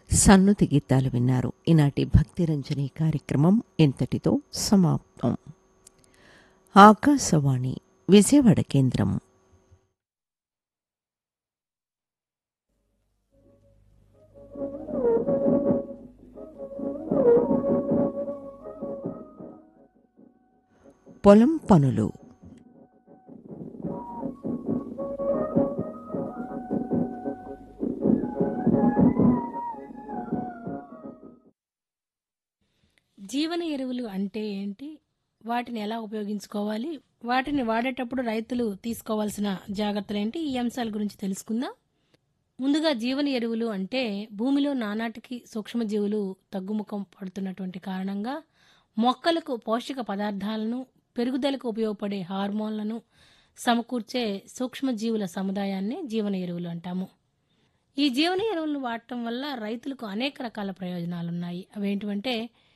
సన్నుతి గీతాలు విన్నారు ఈనాటి భక్తి రంజని కార్యక్రమం ఇంతటితో సమాప్తం ఆకాశవాణి విజయవాడ కేంద్రం పొలం పనులు జీవన ఎరువులు అంటే ఏంటి వాటిని ఎలా ఉపయోగించుకోవాలి వాటిని వాడేటప్పుడు రైతులు తీసుకోవాల్సిన జాగ్రత్తలు ఏంటి ఈ అంశాల గురించి తెలుసుకుందాం ముందుగా జీవన ఎరువులు అంటే భూమిలో నానాటికి సూక్ష్మజీవులు తగ్గుముఖం పడుతున్నటువంటి కారణంగా మొక్కలకు పోషక పదార్థాలను పెరుగుదలకు ఉపయోగపడే హార్మోన్లను సమకూర్చే సూక్ష్మజీవుల సముదాయాన్ని జీవన ఎరువులు అంటాము ఈ జీవన ఎరువులను వాడటం వల్ల రైతులకు అనేక రకాల ప్రయోజనాలు ఉన్నాయి అవేంటివంటే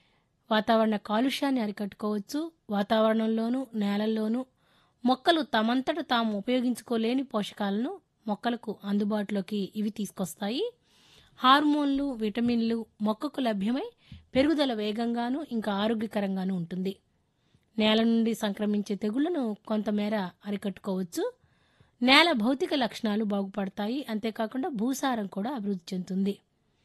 వాతావరణ కాలుష్యాన్ని అరికట్టుకోవచ్చు వాతావరణంలోనూ నేలల్లోనూ మొక్కలు తమంతట తాము ఉపయోగించుకోలేని పోషకాలను మొక్కలకు అందుబాటులోకి ఇవి తీసుకొస్తాయి హార్మోన్లు విటమిన్లు మొక్కకు లభ్యమై పెరుగుదల వేగంగాను ఇంకా ఆరోగ్యకరంగాను ఉంటుంది నేల నుండి సంక్రమించే తెగుళ్లను కొంతమేర అరికట్టుకోవచ్చు నేల భౌతిక లక్షణాలు బాగుపడతాయి అంతేకాకుండా భూసారం కూడా అభివృద్ధి చెందుతుంది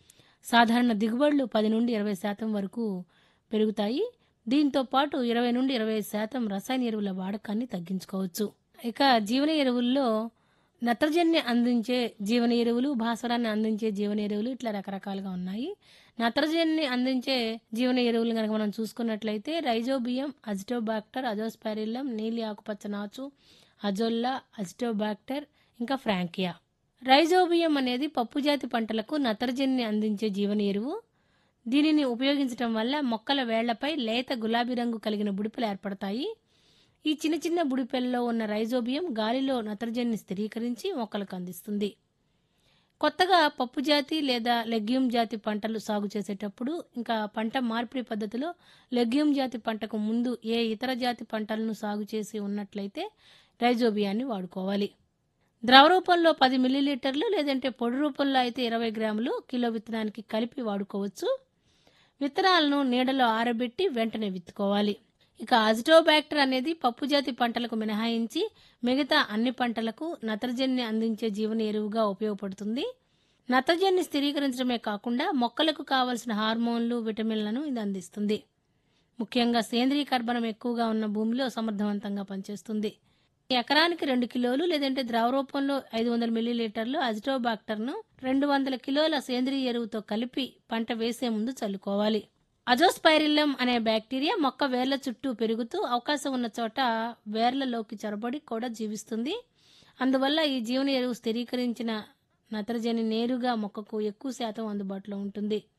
సాధారణ దిగుబడులు పది నుండి ఇరవై శాతం వరకు పెరుగుతాయి దీంతో పాటు ఇరవై నుండి ఇరవై శాతం రసాయన ఎరువుల వాడకాన్ని తగ్గించుకోవచ్చు ఇక జీవన ఎరువుల్లో నత్రజనిని అందించే జీవన ఎరువులు భాస్వరాన్ని అందించే జీవన ఎరువులు ఇట్లా రకరకాలుగా ఉన్నాయి నత్రజనిని అందించే జీవన ఎరువులు కనుక మనం చూసుకున్నట్లయితే రైజోబియం అజిటోబాక్టర్ అజోస్పారిల్లం నీలి ఆకుపచ్చ నాచు అజోల్లా అజిటోబాక్టర్ ఇంకా ఫ్రాంకియా రైజోబియం అనేది పప్పుజాతి పంటలకు నత్రజనిని అందించే జీవన ఎరువు దీనిని ఉపయోగించడం వల్ల మొక్కల వేళ్లపై లేత గులాబీ రంగు కలిగిన బుడిపెలు ఏర్పడతాయి ఈ చిన్న చిన్న బుడిపెల్లో ఉన్న రైజోబియం గాలిలో నత్రజనిని స్థిరీకరించి మొక్కలకు అందిస్తుంది కొత్తగా పప్పు జాతి లేదా లెగ్యూమ్ జాతి పంటలు సాగు చేసేటప్పుడు ఇంకా పంట మార్పిడి పద్ధతిలో లెగ్యూమ్ జాతి పంటకు ముందు ఏ ఇతర జాతి పంటలను సాగు చేసి ఉన్నట్లయితే రైజోబియాన్ని వాడుకోవాలి ద్రవ రూపంలో పది మిల్లీలీటర్లు లేదంటే పొడి రూపంలో అయితే ఇరవై గ్రాములు కిలో విత్తనానికి కలిపి వాడుకోవచ్చు విత్తనాలను నీడలో ఆరబెట్టి వెంటనే విత్తుకోవాలి ఇక అజిటోబ్యాక్టర్ అనేది పప్పు జాతి పంటలకు మినహాయించి మిగతా అన్ని పంటలకు నత్రజనిని అందించే జీవన ఎరువుగా ఉపయోగపడుతుంది నత్రజనిని స్థిరీకరించడమే కాకుండా మొక్కలకు కావలసిన హార్మోన్లు విటమిన్లను ఇది అందిస్తుంది ముఖ్యంగా సేంద్రీయ కర్బనం ఎక్కువగా ఉన్న భూమిలో సమర్థవంతంగా పనిచేస్తుంది ఎకరానికి రెండు కిలోలు లేదంటే ద్రవ రూపంలో ఐదు వందల మిల్లీలీటర్లు అజిటోబాక్టర్ను రెండు వందల కిలోల సేంద్రీయ ఎరువుతో కలిపి పంట వేసే ముందు చల్లుకోవాలి అజోస్పైరిల్లం అనే బ్యాక్టీరియా మొక్క వేర్ల చుట్టూ పెరుగుతూ అవకాశం ఉన్న చోట వేర్లలోకి చొరబడి కూడా జీవిస్తుంది అందువల్ల ఈ జీవన ఎరువు స్థిరీకరించిన నత్రజని నేరుగా మొక్కకు ఎక్కువ శాతం అందుబాటులో ఉంటుంది